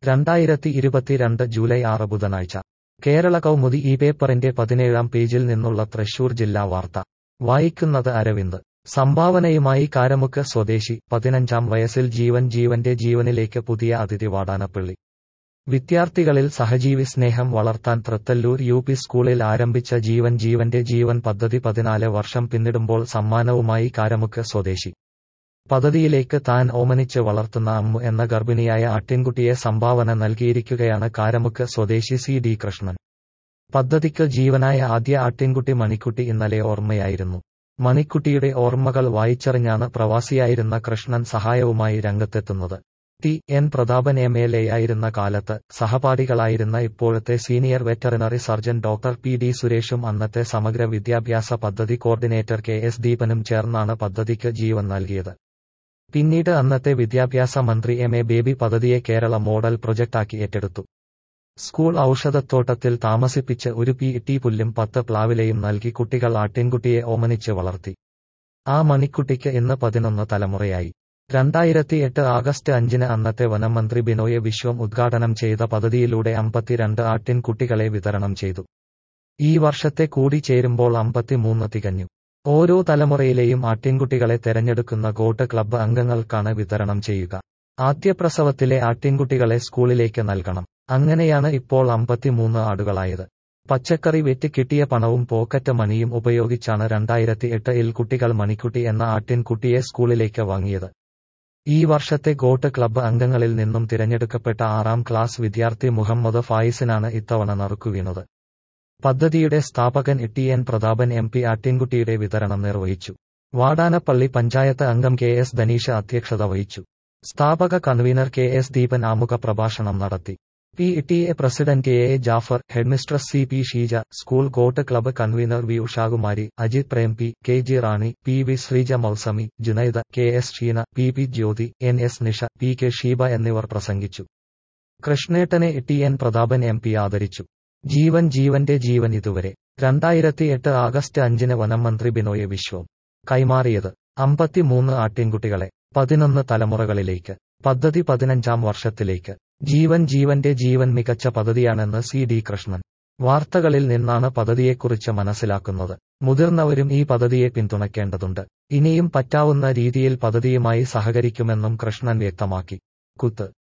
രണ്ടായിരത്തി ഇരുപത്തിരണ്ട് ജൂലൈ ആറ് ബുധനാഴ്ച കേരള കൗമുദി ഈ പേപ്പറിന്റെ പതിനേഴാം പേജിൽ നിന്നുള്ള തൃശൂർ ജില്ലാ വാർത്ത വായിക്കുന്നത് അരവിന്ദ് സംഭാവനയുമായി കാരമുക്ക് സ്വദേശി പതിനഞ്ചാം വയസ്സിൽ ജീവൻ ജീവന്റെ ജീവനിലേക്ക് പുതിയ അതിഥി വാടാനപ്പള്ളി വിദ്യാർത്ഥികളിൽ സഹജീവി സ്നേഹം വളർത്താൻ തൃത്തല്ലൂർ യു പി സ്കൂളിൽ ആരംഭിച്ച ജീവൻ ജീവന്റെ ജീവൻ പദ്ധതി പതിനാല് വർഷം പിന്നിടുമ്പോൾ സമ്മാനവുമായി കാരമുക്ക് സ്വദേശി പദ്ധതിയിലേക്ക് താൻ ഓമനിച്ച് വളർത്തുന്ന അമ്മു എന്ന ഗർഭിണിയായ ആട്ടിൻകുട്ടിയെ സംഭാവന നൽകിയിരിക്കുകയാണ് കാരമുക്ക് സ്വദേശി സി ഡി കൃഷ്ണൻ പദ്ധതിക്ക് ജീവനായ ആദ്യ ആട്ടിൻകുട്ടി മണിക്കുട്ടി ഇന്നലെ ഓർമ്മയായിരുന്നു മണിക്കുട്ടിയുടെ ഓർമ്മകൾ വായിച്ചറിഞ്ഞാണ് പ്രവാസിയായിരുന്ന കൃഷ്ണൻ സഹായവുമായി രംഗത്തെത്തുന്നത് T N Prathapan M L A ആയിരുന്ന കാലത്ത് സഹപാഠികളായിരുന്ന ഇപ്പോഴത്തെ senior veterinary surgeon doctor P D സുരേഷും അന്നത്തെ സമഗ്ര വിദ്യാഭ്യാസ പദ്ധതി കോർഡിനേറ്റർ കെ എസ് ദീപനും ചേർന്നാണ് പദ്ധതിക്ക് ജീവൻ നൽകിയത് പിന്നീട് അന്നത്തെ വിദ്യാഭ്യാസ മന്ത്രി എം എ ബേബി പദ്ധതിയെ കേരള മോഡൽ പ്രൊജക്ടാക്കി ഏറ്റെടുത്തു സ്കൂൾ ഔഷധത്തോട്ടത്തിൽ താമസിപ്പിച്ച് ഒരു പി ടി പുല്ലും പത്ത് പ്ലാവിലയും നൽകി കുട്ടികൾ ആട്ടിൻകുട്ടിയെ ഓമനിച്ച് വളർത്തി ആ മണിക്കുട്ടിക്ക് ഇന്ന് പതിനൊന്ന് തലമുറയായി രണ്ടായിരത്തി എട്ട് ആഗസ്റ്റ് അഞ്ചിന് അന്നത്തെ വനമന്ത്രി ബിനോയ് വിശ്വം ഉദ്ഘാടനം ചെയ്ത പദ്ധതിയിലൂടെ അമ്പത്തിരണ്ട് ആട്ടിൻകുട്ടികളെ വിതരണം ചെയ്തു ഈ വർഷത്തെ കൂടി ചേരുമ്പോൾ അമ്പത്തിമൂന്ന് തികഞ്ഞു ഓരോ തലമുറയിലെയും ആട്ടിൻകുട്ടികളെ തെരഞ്ഞെടുക്കുന്ന ഗോട്ട് ക്ലബ്ബ് അംഗങ്ങൾക്കാണ് വിതരണം ചെയ്യുക ആദ്യ പ്രസവത്തിലെ ആട്ടിൻകുട്ടികളെ സ്കൂളിലേക്ക് നൽകണം അങ്ങനെയാണ് ഇപ്പോൾ അമ്പത്തിമൂന്ന് ആടുകളായത് പച്ചക്കറി വെറ്റി കിട്ടിയ പണവും പോക്കറ്റ് മണിയും ഉപയോഗിച്ചാണ് രണ്ടായിരത്തി എട്ടിൽ കുട്ടികൾ മണിക്കുട്ടി എന്ന ആട്ടിൻകുട്ടിയെ സ്കൂളിലേക്ക് വാങ്ങിയത് ഈ വർഷത്തെ ഗോട്ട് ക്ലബ്ബ് അംഗങ്ങളിൽ നിന്നും തിരഞ്ഞെടുക്കപ്പെട്ട ആറാം ക്ലാസ് വിദ്യാർത്ഥി മുഹമ്മദ് ഫായിസിനാണ് ഇത്തവണ നറുക്കുവീണത് പദ്ധതിയുടെ സ്ഥാപകൻ T N Prathapan M P ആട്ടിൻകുട്ടിയുടെ വിതരണം നിർവഹിച്ചു വാടാനപ്പള്ളി പഞ്ചായത്ത് അംഗം കെ എസ് ധനീഷ് അധ്യക്ഷത വഹിച്ചു സ്ഥാപക കൺവീനർ കെ എസ് ദീപൻ ആമുഖ പ്രഭാഷണം നടത്തി P T A president A A Jafar headmistress C P Sheeja school goat club convener V Ushakumari Ajith Prem P K G Rani P V Sreeja Mousami Junaida K S Sheena P P Jyothi N S Nisha P K Sheeba എന്നിവർ പ്രസംഗിച്ചു കൃഷ്ണേട്ടനെ T N Prathapan M P ആദരിച്ചു ജീവൻ ജീവന്റെ ജീവൻ ഇതുവരെ രണ്ടായിരത്തി എട്ട് August അഞ്ചിന് വനം മന്ത്രി ബിനോയ് വിശ്വം കൈമാറിയത് അമ്പത്തിമൂന്ന് ആട്ടിൻകുട്ടികളെ പതിനൊന്ന് തലമുറകളിലേക്ക് പദ്ധതി പതിനഞ്ചാം വർഷത്തിലേക്ക് ജീവൻ ജീവന്റെ ജീവൻ മികച്ച പദ്ധതിയാണെന്ന് സി ഡി കൃഷ്ണൻ വാർത്തകളിൽ നിന്നാണ് പദ്ധതിയെക്കുറിച്ച് മനസ്സിലാക്കുന്നത് മുതിർന്നവരും ഈ പദ്ധതിയെ പിന്തുണയ്ക്കേണ്ടതുണ്ട് ഇനിയും പറ്റാവുന്ന രീതിയിൽ പദ്ധതിയുമായി സഹകരിക്കുമെന്നും കൃഷ്ണൻ വ്യക്തമാക്കി കുത്ത്